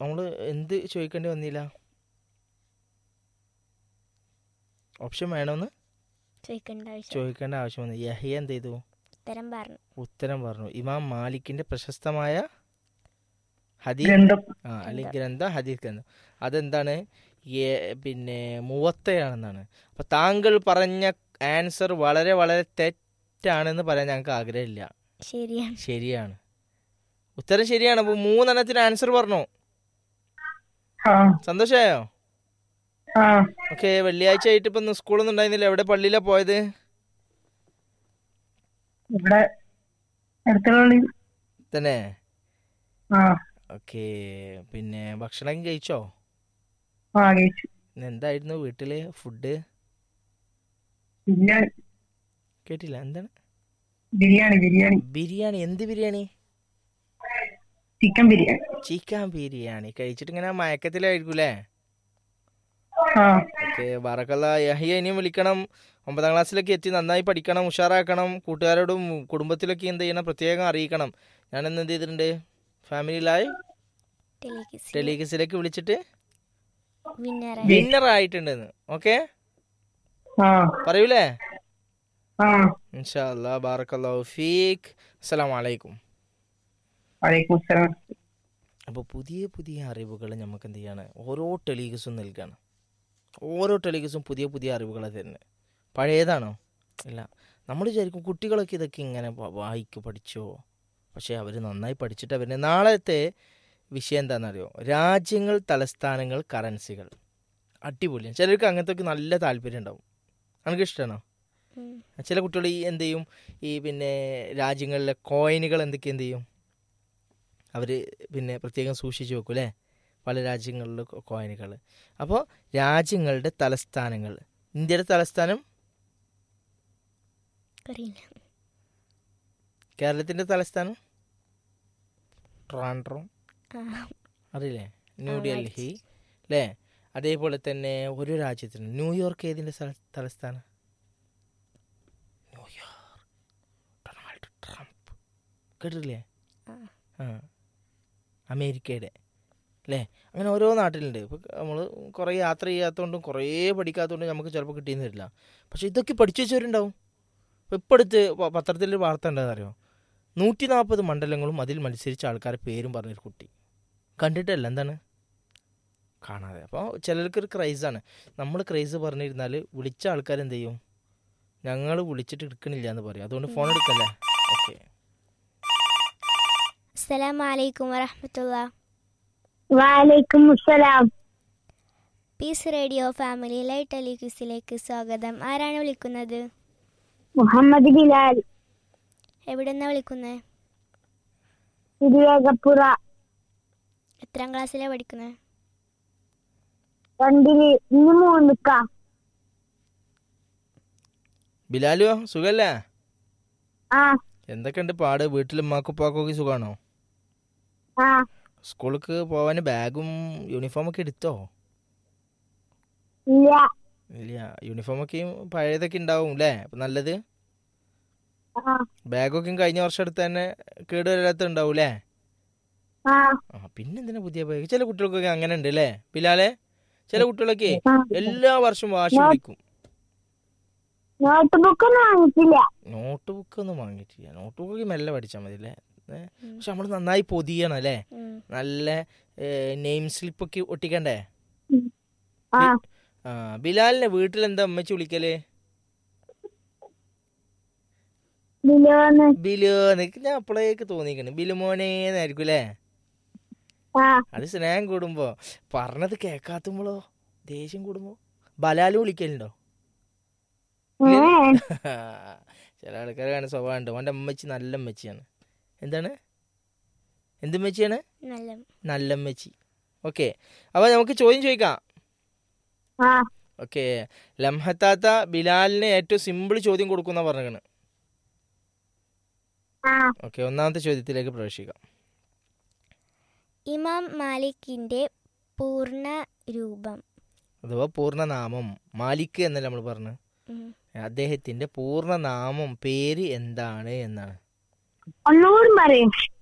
നമ്മള് എന്ത് ചോദിക്കേണ്ടി വന്നില്ല ഓപ്ഷൻ വേണമെന്ന് ചോദിക്കേണ്ട ആവശ്യം ചോദിക്കേണ്ട ആവശ്യം വന്നു യഹിയ എന്ത് ചെയ്തു ഉത്തരം പറഞ്ഞു ഉത്തരം പറഞ്ഞു ഇമാം മാലിക്കിന്റെ പ്രശസ്തമായ ഹദീ ഗ്രന്ഥം ആ അല്ലെങ്കിൽ ഗ്രന്ഥ ഹദീസ് ഗ്രന്ഥം അതെന്താണ് ഏ- പിന്നെ മുവത്തയാണെന്നാണ് അപ്പൊ താങ്കൾ പറഞ്ഞ ആൻസർ വളരെ വളരെ തെറ്റാണെന്ന് പറയാൻ ഞങ്ങൾക്ക് ആഗ്രഹമില്ല ശരിയാണ് ശരിയാണ് ഉത്തരം ശരിയാണ് അപ്പൊ മൂന്നെണ്ണത്തിന് ആൻസർ പറഞ്ഞു ആ സന്തോഷമായോ ആ ഓക്കെ വെള്ളിയാഴ്ച ആയിട്ട് ഇപ്പൊ സ്കൂളൊന്നും ഉണ്ടായിരുന്നില്ല എവിടെ പള്ളിയിലാ പോയത് ഇവിടെ അടുത്തുള്ള പള്ളി. തന്നെ ആ ഓക്കെ പിന്നെ ഭക്ഷണം കഴിച്ചോ ആ കഴിച്ചു ഇന്ന് എന്തായിരുന്നു വീട്ടില് ഫുഡ് ബിരിയാണി കേട്ടില്ല എന്താണ് ബിരിയാണി ബിരിയാണി ബിരിയാണി എന്ത് ബിരിയാണി ചിക്കൻ ബിരിയാണി ചിക്കൻ ബിരിയാണി കഴിച്ചിട്ട് ഇങ്ങനെ മയക്കത്തിലായിരിക്കൂലേ ആ ഓക്കെ ബാറക്കല്ല യഹിയ ഇനിയും വിളിക്കണം ഒമ്പതാം ക്ലാസ്സിലൊക്കെ എത്തി നന്നായി പഠിക്കണം ഉഷാറാക്കണം കൂട്ടുകാരോടും കുടുംബത്തിലൊക്കെ എന്ത് ചെയ്യണം പ്രത്യേകം അറിയിക്കണം ഞാൻ ഇന്ന് എന്ത് ചെയ്തിട്ടുണ്ട് ഫാമിലി ലൈവ് ടെലികിസ് ടെലിഗസിലേക്ക് വിളിച്ചിട്ട് വിന്നർ വിന്നർ ആയിട്ടുണ്ടെന്ന് ഓക്കെ ആ പറയൂലേ ആ ഇൻഷാ അല്ലാ ബാറക്കല്ലാഹു ഫീക്ക് അസ്സലാമു അലൈക്കും വലൈക്കും അസ്സലാം അപ്പോൾ പുതിയ പുതിയ അറിവുകൾ നമുക്ക് എന്ത് ചെയ്യാണ് ഓരോ ടെലിഗസും നൽകുകയാണ് ഓരോ ടെലിഗസും പുതിയ പുതിയ അറിവുകൾ തരുന്നത് പഴയതാണോ ഇല്ല നമ്മൾ വിചാരിക്കും കുട്ടികളൊക്കെ ഇതൊക്കെ ഇങ്ങനെ വ- വായിക്ക് പഠിച്ചോ പക്ഷേ അവർ നന്നായി പഠിച്ചിട്ട് അവരുടെ നാളത്തെ വിഷയം എന്താണെന്നറിയോ രാജ്യങ്ങൾ തലസ്ഥാനങ്ങൾ കറൻസികൾ അടിപൊളിയാണ് ചിലർക്ക് അങ്ങനത്തെ ഒക്കെ നല്ല താല്പര്യം ഉണ്ടാവും എനിക്ക് ഇഷ്ടമാണോ ചില കുട്ടികൾ ഈ എന്ത് ചെയ്യും ഈ പിന്നെ രാജ്യങ്ങളിലെ കോയിനുകൾ എന്തൊക്കെ എന്ത് ചെയ്യും അവർ പിന്നെ പ്രത്യേകം സൂക്ഷിച്ചു വെക്കും അല്ലേ പല രാജ്യങ്ങളിലെ കോയിനുകൾ അപ്പോൾ രാജ്യങ്ങളുടെ തലസ്ഥാനങ്ങൾ ഇന്ത്യയുടെ തലസ്ഥാനം അറിയില്ല കേരളത്തിൻ്റെ തലസ്ഥാനം ട്രാൻഡ്രം ആ, അറിയില്ലേ ന്യൂ ആ, ഡൽഹി അല്ലേ അതേപോലെ തന്നെ ഒരു രാജ്യത്തിന് ന്യൂയോർക്ക് ഏതിൻ്റെ സ്ഥല- തലസ്ഥാനം ന്യൂയോർക്ക് ഡൊണാൾഡ് ട്രംപ് കേട്ടിട്ടില്ലേ ആ. ആ അമേരിക്കയുടെ അല്ലേ അങ്ങനെ ഓരോ നാട്ടിലുണ്ട് ഇപ്പോൾ നമ്മൾ കുറേ യാത്ര ചെയ്യാത്തതുകൊണ്ടും കുറേ പഠിക്കാത്തതുകൊണ്ടും നമുക്ക് ചിലപ്പോൾ കിട്ടിയെന്ന് വരില്ല പക്ഷെ ഇതൊക്കെ പഠിച്ചു വെച്ചവരുണ്ടാവും ഇപ്പോൾ ഇപ്പോൾ അടുത്ത് പ- പത്രത്തിൽ വാർത്ത ഉണ്ടെന്നറിയോ നൂറ്റി നാൽപ്പത് മണ്ഡലങ്ങളും അതിൽ മത്സരിച്ച ആൾക്കാരെ പേരും പറഞ്ഞൊരു കുട്ടി കണ്ടിട്ടല്ല എന്താണ് കാണാതെ അപ്പോൾ ചിലർക്കൊരു ക്രൈസാണ് നമ്മൾ ക്രൈസ് പറഞ്ഞിരുന്നാൽ വിളിച്ച ആൾക്കാർ എന്ത് ചെയ്യും ഞങ്ങൾ വിളിച്ചിട്ട് എടുക്കണില്ല എന്ന് പറയും അതുകൊണ്ട് ഫോൺ എടുക്കല്ലേ ഓക്കെ അസ്സലാമു അലൈക്കും വറഹമത്തുള്ള വാലൈക്കും അസ്സലാം പീസ് റേഡിയോ ഫാമിലി ലൈറ്റ് ടെലിക്യൂസിലേക്ക് സ്വാഗതം ആരാണ് വിളിക്കുന്നത് മുഹമ്മദ് ബിലാൽ എവിടെ നിന്നാണ് വിളിക്കുന്നത് തിരുവേഗപ്പുറ എത്രാം ക്ലാസ്സിലാണ് പഠിക്കുന്നത് രണ്ടില് ഇന്ന് മൂന്നിക്ക ബിലാലോ സുഖല്ലേ ആ എന്തൊക്കെയുണ്ട് പാട് വീട്ടിൽ ഉമ്മാക്കുപ്പാക്കൊക്കെ സുഖമാണോ ആ സ്കൂൾക്ക് പോവാൻ ബാഗും യൂണിഫോമൊക്കെ എടുത്തോ ഇല്ല ഇല്ല യൂണിഫോമൊക്കെയും പഴയതൊക്കെ ഉണ്ടാവും അല്ലേ അപ്പം നല്ലത് ആ ബാഗൊക്കെ കഴിഞ്ഞ വർഷം എടുത്ത് തന്നെ കേടുവരാത്ത ഉണ്ടാവും അല്ലേ ആ ആ പിന്നെന്തിനാ പുതിയ ബാഗ് ചില കുട്ടികൾക്കൊക്കെ അങ്ങനെ ഉണ്ട് അല്ലേ ബിലാലെ ചില കുട്ടികളൊക്കെ ആ. എല്ലാ വർഷവും വാശി ഞാൻ- പിടിക്കും നോട്ട് ബുക്ക് ഒന്നും വാങ്ങിച്ചില്ല നോട്ട് ബുക്ക് ഒന്നും വാങ്ങിയിട്ടില്ല നോട്ട് ബുക്ക് മെല്ലെ പഠിച്ചാൽ മതി അല്ലേ ഏ? പക്ഷെ നമ്മൾ നന്നായി പൊതിയണം അല്ലേ ഉം. നല്ല നെയിം സ്ലിപ്പൊക്കെ ഒട്ടിക്കണ്ടേ ആ ആ ബിലാലിനെ വീട്ടിൽ എന്താ അമ്മച്ചി വിളിക്കല് ബിലോന്ന് ബിലു നിനക്ക് ഞാൻ അപ്പോഴേക്ക് തോന്നിക്കണ് ബിലുമോനേന്നായിരിക്കും അല്ലേ ആ അത് സ്നേഹം കൂടുമ്പോ പറഞ്ഞത് കേക്കാത്തുമ്പോഴോ ദേഷ്യം കൂടുമ്പോ ബലാല് വിളിക്കലുണ്ടോ ഏ ചില ആൾക്കാർ കാണുന്ന സ്വഭാവമുണ്ട് ഓൻ്റെ അമ്മച്ചി നല്ല അമ്മച്ചിയാണ് എന്താണ് എന്തുമ്മച്ചിയാണ് നല്ല നല്ല അമ്മച്ചി ഓക്കെ അപ്പൊ നമുക്ക് ചോദ്യം ചോദിക്കാം ആ ഓക്കെ ലംഹത്താത്ത ബിലാലിന് ഏറ്റവും സിമ്പിൾ ചോദ്യം കൊടുക്കുന്ന പറഞ്ഞാണ് ആ ഓക്കെ ഒന്നാമത്തെ ചോദ്യത്തിലേക്ക് പ്രവേശിക്കാം ഇമാം മാലിക്കിന്റെ പൂർണ്ണ രൂപം അഥവാ പൂർണ്ണനാമം മാലിക് എന്നല്ല നമ്മൾ പറഞ്ഞു ഉം. അദ്ദേഹത്തിന്റെ പൂർണ്ണനാമം പേര് എന്താണ് എന്നാണ് ഒന്നുകൂടി പറയും